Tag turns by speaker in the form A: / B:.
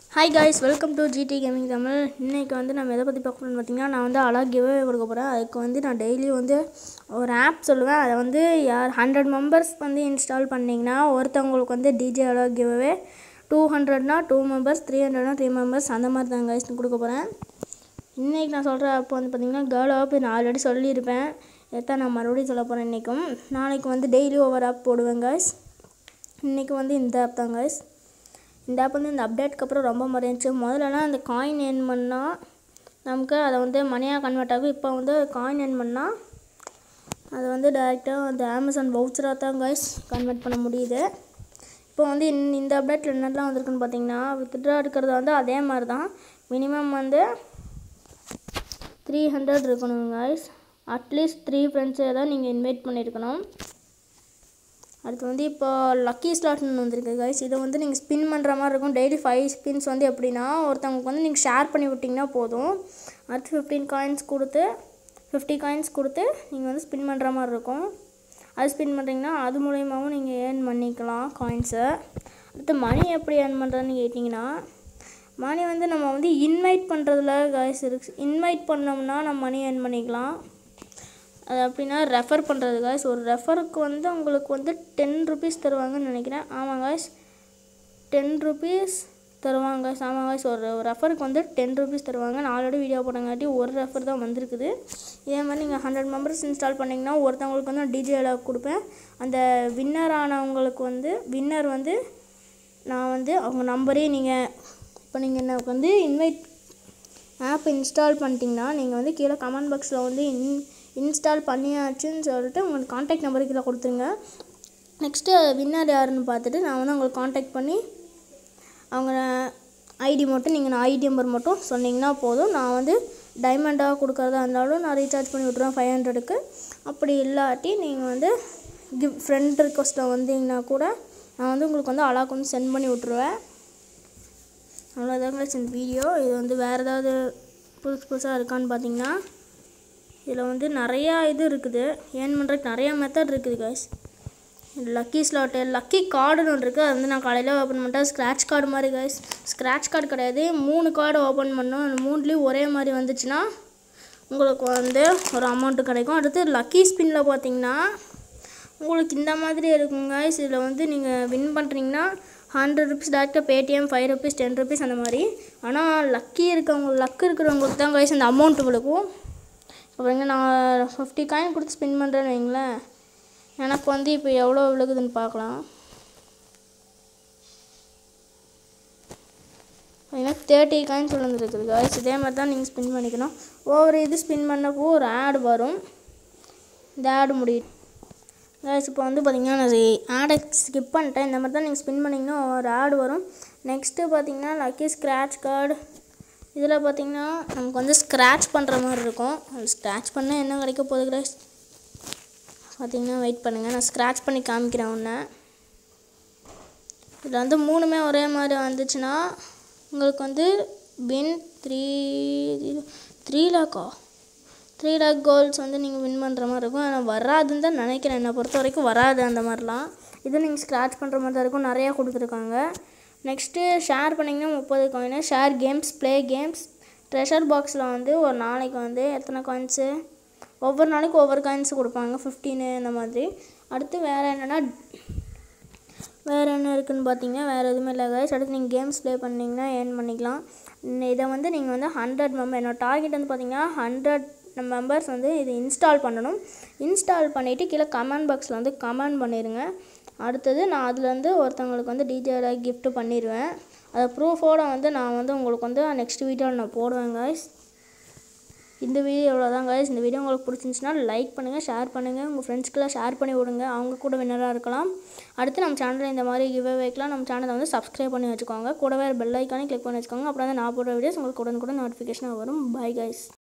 A: Hi guys welcome to GT gaming Tamil இன்றைக்கி வந்து நம்ம எதை பற்றி பார்க்க போகிறோம்னு பார்த்தீங்கன்னா நான் வந்து அழகாக கிவே கொடுக்க போகிறேன் அதுக்கு வந்து நான் டெய்லி வந்து ஒரு ஆப் சொல்லுவேன் அதை வந்து யார் ஹண்ட்ரட் மெம்பர்ஸ் வந்து இன்ஸ்டால் பண்ணிங்கன்னா ஒருத்தவங்களுக்கு வந்து டிஜே அழகாக கிவே டூ ஹண்ட்ரட்னா டூ மெம்பர்ஸ் த்ரீ ஹண்ட்ரட்னா த்ரீ மெம்பர்ஸ் அந்த மாதிரி தான் காய்ஸ் கொடுக்க போகிறேன் இன்றைக்கி நான் சொல்கிற ஆப் வந்து பார்த்திங்கன்னா கேர்ள் ஆப் நான் ஆல்ரெடி சொல்லியிருப்பேன் எத்தான் நான் மறுபடியும் சொல்ல போகிறேன் இன்றைக்கும் நாளைக்கு வந்து டெய்லி ஒவ்வொரு ஆப் போடுவேன் காய்ஸ் இன்றைக்கி வந்து இந்த ஆப் தான் காய்ஸ் இந்த ஆப் வந்து இந்த அப்டேட்க்கு அப்புறம் ரொம்ப மாறிடுச்சு முதல்லலாம் அந்த காயின் ஏர்ன் பண்ணால் நமக்கு அதை வந்து மணியாக கன்வெர்ட் ஆகும் இப்போ வந்து காயின் ஏர்ன் பண்ணால் அதை வந்து டேரெக்டாக அந்த அமேசான் வவுச்சராக தான் கைஸ் கன்வெர்ட் பண்ண முடியுது இப்போ வந்து இந் இந்த அப்டேட்டில் என்னெல்லாம் வந்திருக்குன்னு பார்த்தீங்கன்னா வித்ட்ரா எடுக்கிறது வந்து அதே மாதிரி தான் மினிமம் வந்து த்ரீ ஹண்ட்ரட் இருக்கணும் கைஸ் அட்லீஸ்ட் த்ரீ ஃப்ரெண்ட்ஸை தான் நீங்கள் இன்வைட் பண்ணியிருக்கணும் அடுத்து வந்து இப்போ லக்கி ஸ்லாட்னு வந்திருக்கு கைஸ் இதை வந்து நீங்கள் ஸ்பின் பண்ணுற மாதிரி இருக்கும் டெய்லி ஃபைவ் ஸ்பின்ஸ் வந்து எப்படின்னா ஒருத்தவங்களுக்கு வந்து நீங்கள் ஷேர் பண்ணி விட்டிங்கன்னா போதும் அடுத்து ஃபிஃப்டீன் காயின்ஸ் கொடுத்து ஃபிஃப்டி காயின்ஸ் கொடுத்து நீங்கள் வந்து ஸ்பின் பண்ணுற மாதிரி இருக்கும் அது ஸ்பின் பண்ணுறீங்கன்னா அது மூலயமாவும் நீங்கள் ஏர்ன் பண்ணிக்கலாம் காயின்ஸை அடுத்து மணி எப்படி ஏர்ன் பண்ணுறதுன்னு கேட்டிங்கன்னா மணி வந்து நம்ம வந்து இன்வைட் பண்ணுறதுல காய்ஸ் இருக்கு இன்வைட் பண்ணோம்னா நம்ம மணி ஏர்ன் பண்ணிக்கலாம் அது அப்படின்னா ரெஃபர் பண்ணுறது காய்ஸ் ஒரு ரெஃபருக்கு வந்து உங்களுக்கு வந்து டென் ருபீஸ் தருவாங்கன்னு நினைக்கிறேன் ஆமாம் காய்ஸ் டென் ருபீஸ் தருவாங்க guys. ஆமாம் காய்ஸ் ஒரு ரெஃபருக்கு வந்து டென் ருபீஸ் தருவாங்க நான் ஆல்ரெடி வீடியோ போட்டங்காட்டி ஒரு ரெஃபர் தான் வந்திருக்குது இதே மாதிரி நீங்கள் ஹண்ட்ரட் மெம்பர்ஸ் இன்ஸ்டால் பண்ணிங்கன்னா ஒருத்தவங்களுக்கு வந்து டிஜேல கொடுப்பேன் அந்த வின்னர் ஆனவங்களுக்கு வந்து வின்னர் வந்து நான் வந்து அவங்க நம்பரே நீங்கள் இப்போ நீங்கள் எனக்கு வந்து இன்வைட் ஆப் இன்ஸ்டால் பண்ணிட்டீங்கன்னா நீங்கள் வந்து கீழே கமெண்ட் பாக்ஸில் வந்து இன் இன்ஸ்டால் பண்ணியாச்சுன்னு சொல்லிட்டு உங்களுக்கு காண்டாக்ட் நம்பர் கீழே கொடுத்துருங்க நெக்ஸ்ட்டு வின்னர் யாருன்னு பார்த்துட்டு நான் வந்து உங்களுக்கு காண்டாக்ட் பண்ணி அவங்க ஐடி மட்டும் நீங்கள் நான் ஐடி நம்பர் மட்டும் சொன்னீங்கன்னா போதும் நான் வந்து டைமண்டாக கொடுக்குறதா இருந்தாலும் நான் ரீசார்ஜ் பண்ணி விட்ருவேன் ஃபைவ் ஹண்ட்ரடுக்கு அப்படி இல்லாட்டி நீங்கள் வந்து கிவ் ஃப்ரெண்ட் ரிக்வஸ்ட்டில் வந்தீங்கன்னா கூட நான் வந்து உங்களுக்கு வந்து அழகாக வந்து சென்ட் பண்ணி விட்ருவேன் அவ்வளோதாங்க இந்த வீடியோ இது வந்து வேறு ஏதாவது புதுசு புதுசாக இருக்கான்னு பார்த்தீங்கன்னா இதில் வந்து நிறையா இது இருக்குது ஏர்ன் பண்ணுறதுக்கு நிறையா மெத்தட் இருக்குது கைஸ் லக்கி ஸ்லாட்டு லக்கி கார்டுன்னு ஒன்று இருக்குது அது வந்து நான் காலையில் ஓப்பன் பண்ணிட்டேன் ஸ்க்ராட்ச் கார்டு மாதிரி கைஸ் ஸ்க்ராட்ச் கார்டு கிடையாது மூணு கார்டு ஓப்பன் பண்ணோம் அந்த மூணுலேயும் ஒரே மாதிரி வந்துச்சுன்னா உங்களுக்கு வந்து ஒரு அமௌண்ட்டு கிடைக்கும் அடுத்து லக்கி ஸ்பின்னில் பார்த்தீங்கன்னா உங்களுக்கு இந்த மாதிரி இருக்கும் கைஸ் இதில் வந்து நீங்கள் வின் பண்ணுறீங்கன்னா ஹண்ட்ரட் ருபீஸ் டேரெக்டாக Paytm five rupees ten rupees அந்த மாதிரி ஆனால் லக்கி இருக்கவங்க லக்கு இருக்கிறவங்களுக்கு தான் கைஸ் அந்த அமௌண்ட் விழுக்கும் அப்புறங்க நான் ஃபிஃப்டி காயின் கொடுத்து ஸ்பின் பண்ணுறேன்னு வைங்களேன் எனக்கு வந்து இப்போ எவ்வளோ விழுகுதுன்னு பார்க்கலாம் எனக்கு தேர்ட்டி காயின்ஸ் விழுந்துருக்குது காய்ஸ் இதே மாதிரி தான் நீங்கள் ஸ்பின் பண்ணிக்கணும் ஒவ்வொரு இது ஸ்பின் பண்ணப்போ ஒரு ஆடு வரும் இந்த ஆடு முடியும் காய்ஸ் இப்போ வந்து பார்த்தீங்கன்னா நான் ஆடை ஸ்கிப் பண்ணிட்டேன் இந்த மாதிரி தான் நீங்கள் ஸ்பின் பண்ணிங்கன்னா ஒரு ஆடு வரும் நெக்ஸ்ட்டு பார்த்தீங்கன்னா லக்கி ஸ்க்ராட்ச் கார்டு இதில் பார்த்தீங்கன்னா நமக்கு வந்து ஸ்க்ராட்ச் பண்ணுற மாதிரி இருக்கும் அது ஸ்க்ராட்ச் பண்ணால் என்ன கிடைக்க போகுது கைஸ் பார்த்தீங்கன்னா வெயிட் பண்ணுங்கள் நான் ஸ்க்ராட்ச் பண்ணி காமிக்கிறேன் ஒன்று இதில் வந்து மூணுமே ஒரே மாதிரி வந்துச்சுன்னா உங்களுக்கு வந்து வின் த்ரீ த்ரீ லேக்கா த்ரீ லேக் கோல்ஸ் வந்து நீங்கள் வின் பண்ணுற மாதிரி இருக்கும் ஆனால் வராதுன்னு தான் நினைக்கிறேன் என்னை பொறுத்த வரைக்கும் வராது அந்த மாதிரிலாம் இது நீங்கள் ஸ்க்ராட்ச் பண்ணுற மாதிரி தான் இருக்கும் நிறையா கொடுத்துருக்காங்க நெக்ஸ்ட்டு ஷேர் பண்ணிங்கன்னா முப்பது coin share games play games treasure பாக்ஸில் வந்து ஒரு நாளைக்கு வந்து எத்தனை காயின்ஸு ஒவ்வொரு நாளைக்கு ஒவ்வொரு காயின்ஸ் கொடுப்பாங்க ஃபிஃப்டீனு இந்த மாதிரி அடுத்து வேறு என்னென்னா வேறு என்ன இருக்குதுன்னு பார்த்தீங்கன்னா வேறு எதுவுமே இல்லை கைஸ் அடுத்து நீங்கள் கேம்ஸ் ப்ளே பண்ணிங்கன்னா ஏர்ன் பண்ணிக்கலாம் இதை வந்து நீங்கள் வந்து ஹண்ட்ரட் மெம்பர் என்னோட டார்கெட் வந்து பார்த்தீங்கன்னா ஹண்ட்ரட் மெம்பர்ஸ் வந்து இது இன்ஸ்டால் பண்ணணும் இன்ஸ்டால் பண்ணிவிட்டு கீழே கமெண்ட் பாக்ஸில் வந்து கமெண்ட் பண்ணிடுங்க அடுத்தது நான் அதுலேருந்து ஒருத்தவங்களுக்கு வந்து டிஜேல கிஃப்ட் பண்ணிடுவேன் அதை ப்ரூஃபோடு வந்து நான் வந்து உங்களுக்கு வந்து நெக்ஸ்ட் வீடியோவில் நான் போடுவேன் காய்ஸ் இந்த வீடியோ எவ்வளோதான் காய்ஸ் இந்த வீடியோ உங்களுக்கு பிடிச்சிருந்துச்சுன்னா லைக் பண்ணுங்கள் ஷேர் பண்ணுங்கள் உங்கள் ஃப்ரெண்ட்ஸ்க்கெல்லாம் ஷேர் பண்ணி விடுங்க அவங்க கூட வின்னராக இருக்கலாம் அடுத்து நம்ம சேனலில் இந்த மாதிரி கிவ் அவேக்கெலாம் நம்ம சேனலை வந்து சப்ஸ்கிரைப் பண்ணி வச்சுக்கோங்க கூடவே பெல் ஐக்கானே கிளிக் பண்ணி வச்சுக்கோங்க அப்புறம் வந்து நான் போடுற வீடியோஸ் உங்களுக்கு உடனுக்குடன் நோட்டிஃபிகேஷனாக வரும் பை கைஸ்